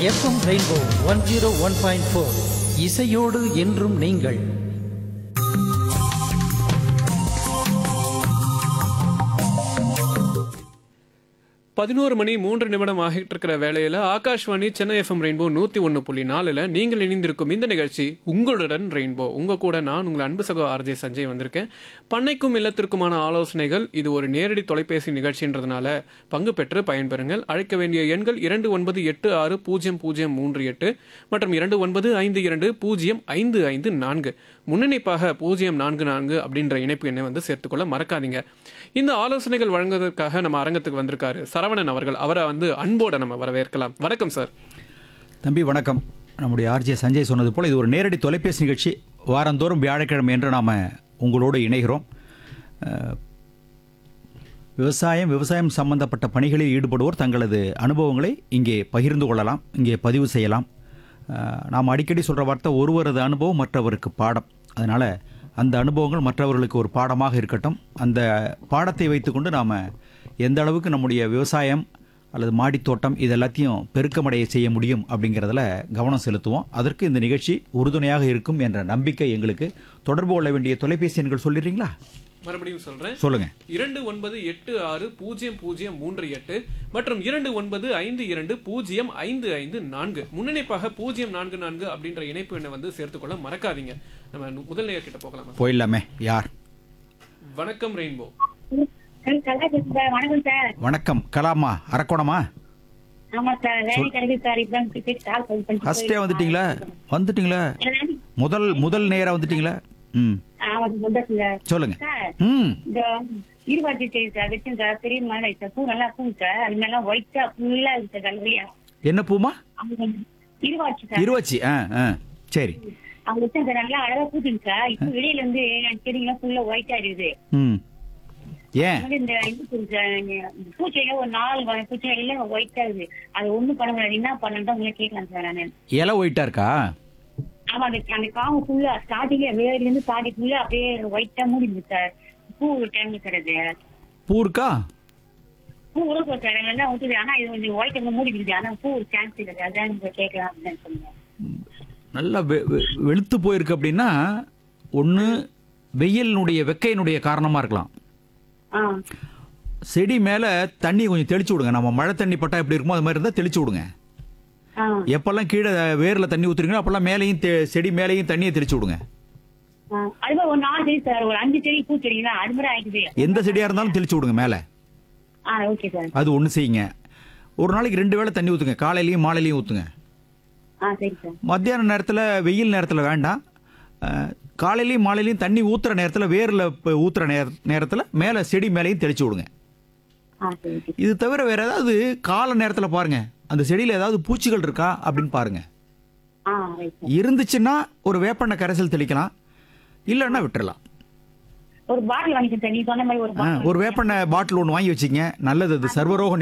FM rainbow one zero one point four இசையோடு என்றும் நீங்கள் பதினோரு மணி மூன்று நிமிடம் ஆகிட்டு இருக்கிற வேளையில ஆகாஷ்வாணி சென்னை எஃப்எம் ரெயின்போ நூத்தி ஒன்னு புள்ளி நாலுல நீங்கள் இணைந்திருக்கும் இந்த நிகழ்ச்சி உங்களுடன் ரெயின்போ உங்க கூட நான் உங்கள் அன்பு சகோ ஆர்ஜே சஞ்சய் வந்திருக்கேன் பண்ணைக்கும் இல்லத்திற்குமான ஆலோசனைகள் இது ஒரு நேரடி தொலைபேசி நிகழ்ச்சின்றதுனால பங்கு பெற்று பயன்பெறுங்கள் அழைக்க வேண்டிய எண்கள் இரண்டு ஒன்பது எட்டு ஆறு பூஜ்ஜியம் பூஜ்ஜியம் மூன்று எட்டு மற்றும் இரண்டு ஒன்பது ஐந்து இரண்டு பூஜ்ஜியம் ஐந்து ஐந்து நான்கு முன்னணிப்பாக பூஜ்ஜியம் நான்கு நான்கு அப்படின்ற இணைப்பு எண்ணை வந்து சேர்த்துக்கொள்ள மறக்காதீங்க இந்த ஆலோசனைகள் வழங்குவதற்காக நம்ம அரங்கத்துக்கு வந்திருக்காரு சரவணன் அவர்கள் அவரை வந்து அன்போட நம்ம வரவேற்கலாம் வணக்கம் சார் தம்பி வணக்கம் நம்முடைய ஆர்ஜே சஞ்சய் சொன்னது போல் இது ஒரு நேரடி தொலைபேசி நிகழ்ச்சி வாரந்தோறும் வியாழக்கிழமை என்று நாம் உங்களோடு இணைகிறோம் அஹ், விவசாயம் விவசாயம் சம்பந்தப்பட்ட பணிகளில் ஈடுபடுவோர் தங்களது அனுபவங்களை இங்கே பகிர்ந்து கொள்ளலாம் இங்கே பதிவு செய்யலாம் அஹ், நாம் அடிக்கடி சொல்கிற வார்த்தை ஒருவரது அனுபவம் மற்றவருக்கு பாடம் அதனால் அந்த அனுபவங்கள் மற்றவர்களுக்கு ஒரு பாடமாக இருக்கட்டும் அந்த பாடத்தை வைத்துக்கொண்டு நாம் எந்த அளவுக்கு நம்முடைய விவசாயம் அல்லது மாடித்தோட்டம் இது எல்லாத்தையும் பெருக்கமடைய செய்ய முடியும் அப்படிங்கிறதுல கவனம் செலுத்துவோம் அதற்கு இந்த நிகழ்ச்சி உறுதுணையாக இருக்கும் என்ற நம்பிக்கை எங்களுக்கு தொடர்பு கொள்ள வேண்டிய தொலைபேசி எண்கள் சொல்லிடுறீங்களா மறுபடியும் சொல்றேன் சொல்லுங்க இரண்டு ஒன்பது எட்டு ஆறு பூஜ்ஜியம் பூஜ்ஜியம் மூன்று எட்டு மற்றும் இரண்டு ஒன்பது ஐந்து இரண்டு பூஜ்ஜியம் ஐந்து ஐந்து நான்கு முன்னணிப்பாக பூஜ்ஜியம் நான்கு நான்கு அப்படின்ற இணைப்பு எண்ணை வந்து சேர்த்துக்கொள்ள மறக்காதீங்க நம்ம நு- முதல் நேயர் கிட்ட போகலாமா போயிடலாமே யார் வணக்கம் ரெயின்போ சார் கலா பேசுறேன் சார் வணக்கம் சார் வணக்கம் கலாமா அரக்கோணமா ஆமா சார் வேலை கிடைக்குது சார் இப்பதான் கிரிக்கெட் கால் பண்ணி பண்ணி ஃபர்ஸ்டே வந்துட்டீங்களா வந்துட்டீங்களா முதல் முதல் நேரா வந்துட்டீங்களா ம் ஆமா வந்துச்சு சார் சொல்லுங்க சார் ம் இந்த இருவாச்சி செடி சார் வச்சேன் சார் பெரிய மழை சார் பூ நல்லா பூ சார் அது மேல ஒயிட்டா ஃபுல்லா இருக்கு சார் கலவையா என்ன பூமா இருவாச்சி சார் இருவச்சி ஆ ஆ சரி அவங்க வச்சேன் சார் நல்லா அழகா பூத்துங்க சார் இப்ப வெளியில இருந்து செடிங்கெல்லாம் ஃபுல்லா ஒயிட்டா இருக்குது ம் ஏன் வந்து இந்த இது இருக்கு சார், இந்த பூச்செடியில ஒரு நாலு வகை பூச்செடியில ஒயிட்டா இருக்குது அது ஒண்ணும் பண்ண முடியாது என்ன பண்ணணும் உங்களை கேட்கலாம் சார் நானு இலை ஒயிட்டா இருக்கா ஆமா அந்த அந்த காம்பு ஃபுல்லா ஸ்டார்டிங்ல வேர்ல இருந்து ஸ்டார்டிங் ஃபுல்லா அப்படியே ஒயிட்டா மூடிடுது சார் பூ டைம்ல சார் அது பூ இருக்கா பூ உழப்பு சார் எல்லாம் ஊத்துது ஆனா இது கொஞ்சம் ஒயிட் அங்க மூடிடுது ஆனா பூ சான்ஸ் இல்லை சார் அதான் நீங்க கேட்கலாம் அப்படின்னு சொன்னேன் நல்லா வெ- வெ- வெளுத்து போயிருக்கு அப்படின்னா ஒன்று வெயிலினுடைய வெக்கையினுடைய காரணமாக இருக்கலாம் ஆ செடி மேலே தண்ணி கொஞ்சம் தெளிச்சு விடுங்க நம்ம மழை தண்ணி பட்டா எப்படி இருக்குமோ அது மாதிரி இருந்தால் தெளிச்சு விடுங்க ஆ எப்பெல்லாம் கீழே வேரில் தண்ணி ஊற்றுறீங்களோ அப்போல்லாம் மேலேயும் தெ- செடி மேலேயும் தண்ணியை தெளிச்சு விடுங்க ஆ. அது மாதிரி ஒரு நாலு செடி சார் ஒரு அஞ்சு செடி பூ செடிங்களா அது மாதிரி ஆயிடுது எந்த செடியாக இருந்தாலும் தெளிச்சு விடுங்க மேலே ஆ ஓகே சார் அது ஒன்று செய்யுங்க ஒரு நாளைக்கு ரெண்டு வேளை தண்ணி ஊற்றுங்க காலையிலையும் மாலையிலையும் ஊற்றுங்க ஆ சரி சார் மத்தியான நேரத்தில் வெயில் நேரத்தில் வேண்டாம் அஹ், காலையிலையும் மாலையிலையும் தண்ணி ஊற்றுற நேரத்தில் வேரில் ஊற்றுற நேர நேரத்தில் மேலே செடி மேலேயும் தெளிச்சு விடுங்க ஆ சரி ஓகே இது தவிர வேற ஏதாவது கால நேரத்தில் பாருங்க அந்த செடியில் ஏதாவது பூச்சிகள் இருக்கா அப்படின்னு பாருங்க ஆ ரைட் சார் இருந்துச்சுன்னா ஒரு வேப்பெண்ணெய் கரைசல் தெளிக்கலாம் இல்லைன்னா விட்டுறலாம் ஒரு பாட்டில் வாங்கிட்டேன் சார் நீ சொன்ன மாதிரி ஒரு ஆ, பாட்டில் ஒரு வேப்பெண்ணெய் பாட்டில் ஒன்று வாங்கி வச்சுங்க நல்லது அது சர்வரோக